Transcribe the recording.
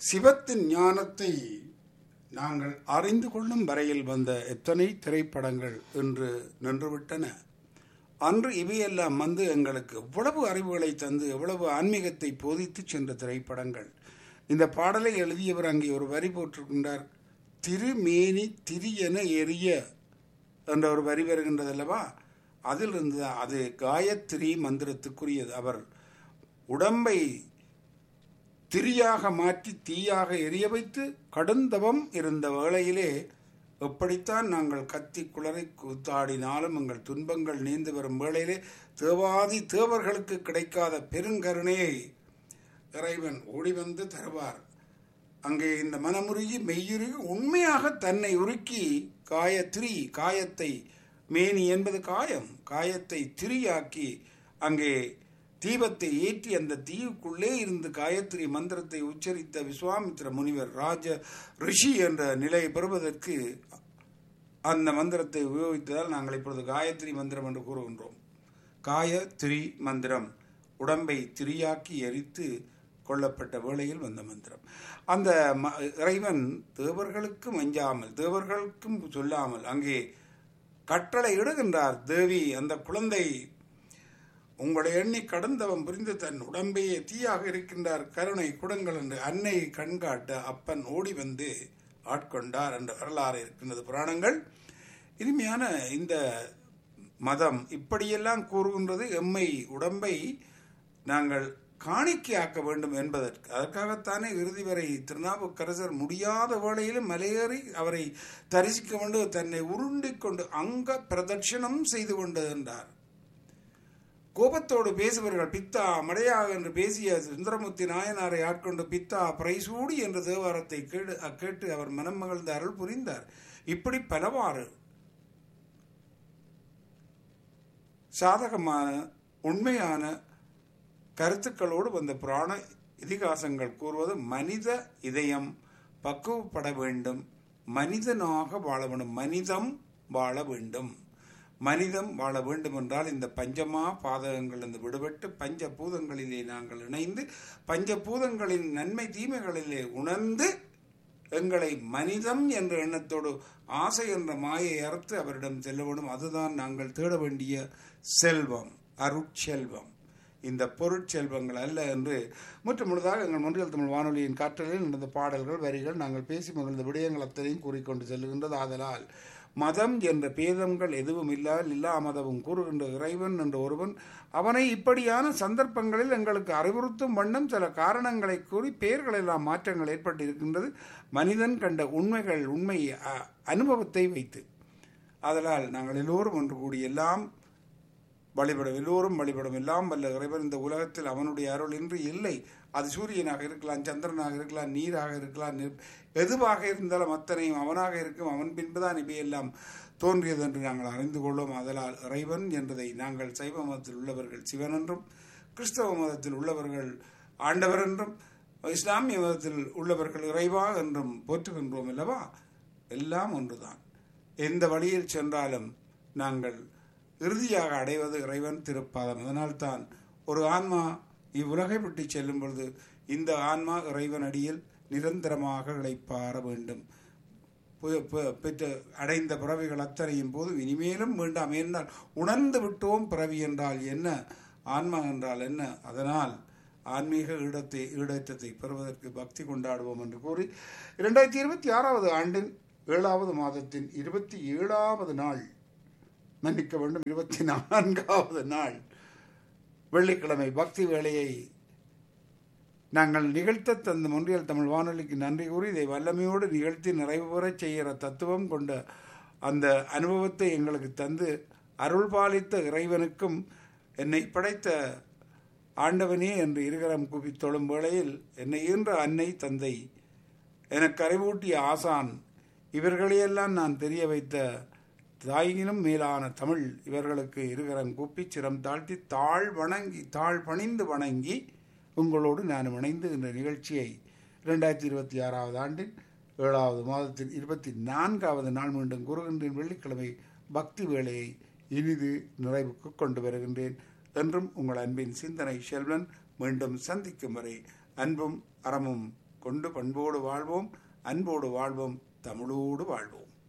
சிவத்தின் ஞானத்தை நாங்கள் அறிந்து கொள்ளும் வரையில் வந்த எத்தனை திரைப்படங்கள் இன்று நின்றுவிட்டன அன்று இவையெல்லாம் வந்து எங்களுக்கு எவ்வளவு அறிவுகளை தந்து எவ்வளவு ஆன்மீகத்தை போதித்து சென்ற திரைப்படங்கள் இந்த பாடலை எழுதியவர் அங்கே ஒரு வரி போட்டிருக்கின்றார் திருமேனி திரியென எரிய என்ற ஒரு வரி வருகின்றதல்லவா அதிலிருந்து அது காயத்ரி மந்திரத்துக்குரியது அவர் உடம்பை திரியாக மாற்றி தீயாக எரிய வைத்து கடுந்தவம் இருந்த வேளையிலே எப்படித்தான் நாங்கள் கத்தி குளரை கூத்தாடினாலும் எங்கள் துன்பங்கள் நீந்து வரும் வேளையிலே தேவாதி தேவர்களுக்கு கிடைக்காத பெருங்கருணையை இறைவன் ஓடி வந்து தருவார் அங்கே இந்த மனமுருகி மெய்யுருகி உண்மையாக தன்னை உருக்கி காயத்ரி காயத்தை மேனி என்பது காயம் காயத்தை திரியாக்கி அங்கே தீபத்தை ஏற்றி அந்த தீவுக்குள்ளே இருந்து காயத்ரி மந்திரத்தை உச்சரித்த விஸ்வாமித்திர முனிவர் ராஜ ரிஷி என்ற நிலையை பெறுவதற்கு அந்த மந்திரத்தை உபயோகித்ததால் நாங்கள் இப்பொழுது காயத்ரி மந்திரம் என்று கூறுகின்றோம் காயத்ரி மந்திரம் உடம்பை திரியாக்கி எரித்து கொள்ளப்பட்ட வேளையில் வந்த மந்திரம் அந்த ம- இறைவன் தேவர்களுக்கும் அஞ்சாமல் தேவர்களுக்கும் சொல்லாமல் அங்கே கட்டளை இடுகின்றார் தேவி அந்த குழந்தை உங்களை எண்ணி கடந்தவன் புரிந்து தன் உடம்பையே தீயாக இருக்கின்றார் கருணை குடங்கள் என்று அன்னை கண்காட்ட அப்பன் ஓடி வந்து ஆட்கொண்டார் என்ற வரலாறு இருக்கின்றது புராணங்கள் இனிமையான இந்த மதம் இப்படியெல்லாம் கூறுகின்றது எம்மை உடம்பை நாங்கள் காணிக்கையாக்க வேண்டும் என்பதற்கு அதற்காகத்தானே இறுதி வரை திருநாவுக்கரசர் முடியாத வேளையிலும் மலையேறி அவரை தரிசிக்க வேண்டும் தன்னை உருண்டிக் கொண்டு அங்க பிரதட்சணம் செய்து கொண்டது என்றார் கோபத்தோடு பேசுபவர்கள் பித்தா மடையாக என்று பேசிய சுந்தரமூர்த்தி நாயனாரை ஆட்கொண்டு பித்தா பிரைசூடி என்ற தேவாரத்தை கேடு கேட்டு அவர் மனம் மகிழ்ந்து அருள் புரிந்தார் இப்படி பலவாறு சாதகமான உண்மையான கருத்துக்களோடு வந்த புராண இதிகாசங்கள் கூறுவது மனித இதயம் பக்குவப்பட வேண்டும் மனிதனாக வாழ வேண்டும் மனிதம் வாழ வேண்டும் மனிதம் வாழ வேண்டும் என்றால் இந்த பஞ்சமா பாதகங்களிலிருந்து விடுபட்டு பஞ்ச பூதங்களிலே நாங்கள் இணைந்து பஞ்ச பூதங்களின் நன்மை தீமைகளிலே உணர்ந்து எங்களை மனிதம் என்ற எண்ணத்தோடு ஆசை என்ற மாயை அறுத்து அவரிடம் செல்ல வேண்டும் அதுதான் நாங்கள் தேட வேண்டிய செல்வம் அருட்செல்வம் இந்த பொருட்செல்வங்கள் அல்ல என்று முற்று முழுதாக எங்கள் மொன்றியல் தமிழ் வானொலியின் காற்றலில் நடந்த பாடல்கள் வரிகள் நாங்கள் பேசி மகிழ்ந்த விடயங்கள் அத்தனையும் கூறிக்கொண்டு செல்கின்றது ஆதலால் மதம் என்ற பேதங்கள் எதுவும் இல்லாமல் இல்லா மதமும் கூறுகின்ற இறைவன் என்ற ஒருவன் அவனை இப்படியான சந்தர்ப்பங்களில் எங்களுக்கு அறிவுறுத்தும் வண்ணம் சில காரணங்களை கூறி பெயர்களெல்லாம் மாற்றங்கள் ஏற்பட்டு இருக்கின்றது மனிதன் கண்ட உண்மைகள் உண்மை அ- அனுபவத்தை வைத்து அதனால் நாங்கள் எல்லோரும் ஒன்று கூடி எல்லாம் வழிபடும் எல்லோரும் வழிபடும் எல்லாம் வல்ல இறைவன் இந்த உலகத்தில் அவனுடைய அருள் இன்றி இல்லை அது சூரியனாக இருக்கலாம் சந்திரனாக இருக்கலாம் நீராக இருக்கலாம் நெருப்- எதுவாக இருந்தாலும் அத்தனையும் அவனாக இருக்கும் அவன் பின்புதான் இவையெல்லாம் தோன்றியது என்று நாங்கள் அறிந்து கொள்வோம் அதனால் இறைவன் என்பதை நாங்கள் சைவ மதத்தில் உள்ளவர்கள் சிவன் என்றும் கிறிஸ்தவ மதத்தில் உள்ளவர்கள் ஆண்டவர் என்றும் இஸ்லாமிய மதத்தில் உள்ளவர்கள் இறைவா என்றும் போற்றுகின்றோம் அல்லவா எல்லாம் ஒன்றுதான் எந்த வழியில் சென்றாலும் நாங்கள் இறுதியாக அடைவது இறைவன் திருப்பாதம் அதனால்தான் ஒரு ஆன்மா இவ்வுலகை விட்டு செல்லும் பொழுது இந்த ஆன்மா இறைவன் அடியில் நிரந்தரமாக இழைப்பார வேண்டும் பு- பு- பெற்ற அடைந்த பிறவிகள் அத்தனையும் போது இனிமேலும் வேண்டாம் என்றால் உணர்ந்து விட்டோம் பிறவி என்றால் என்ன ஆன்மா என்றால் என்ன அதனால் ஆன்மீக ஈடத்தை ஈடேற்றத்தை பெறுவதற்கு பக்தி கொண்டாடுவோம் என்று கூறி இரண்டாயிரத்தி இருபத்தி ஆறாவது ஆண்டின் ஏழாவது மாதத்தின் இருபத்தி ஏழாவது நாள் மன்னிக்க வேண்டும் இருபத்தி நான்காவது நாள் வெள்ளிக்கிழமை பக்தி வேலையை நாங்கள் நிகழ்த்த தந்த மொன்றியல் தமிழ் வானொலிக்கு நன்றி கூறி இதை வல்லமையோடு நிகழ்த்தி நிறைவு பெறச் செய்கிற தத்துவம் கொண்ட அந்த அனுபவத்தை எங்களுக்கு தந்து அருள் பாலித்த இறைவனுக்கும் என்னை படைத்த ஆண்டவனே என்று இருகரம் கூப்பி தொழும் வேளையில் என்னை ஈன்ற அன்னை தந்தை எனக்கு அறிவூட்டிய ஆசான் இவர்களையெல்லாம் நான் தெரிய வைத்த தாயினும் மேலான தமிழ் இவர்களுக்கு இருகரம் கூப்பி சிரம் தாழ்த்தி தாழ் வணங்கி தாழ் பணிந்து வணங்கி உங்களோடு நான் இணைந்து இந்த நிகழ்ச்சியை இரண்டாயிரத்தி இருபத்தி ஆறாவது ஆண்டின் ஏழாவது மாதத்தின் இருபத்தி நான்காவது நாள் மீண்டும் கூறுகின்றேன் வெள்ளிக்கிழமை பக்தி வேளையை இனிது நிறைவுக்கு கொண்டு வருகின்றேன் என்றும் உங்கள் அன்பின் சிந்தனை செல்வன் மீண்டும் சந்திக்கும் வரை அன்பும் அறமும் கொண்டு பண்போடு வாழ்வோம் அன்போடு வாழ்வோம் தமிழோடு வாழ்வோம்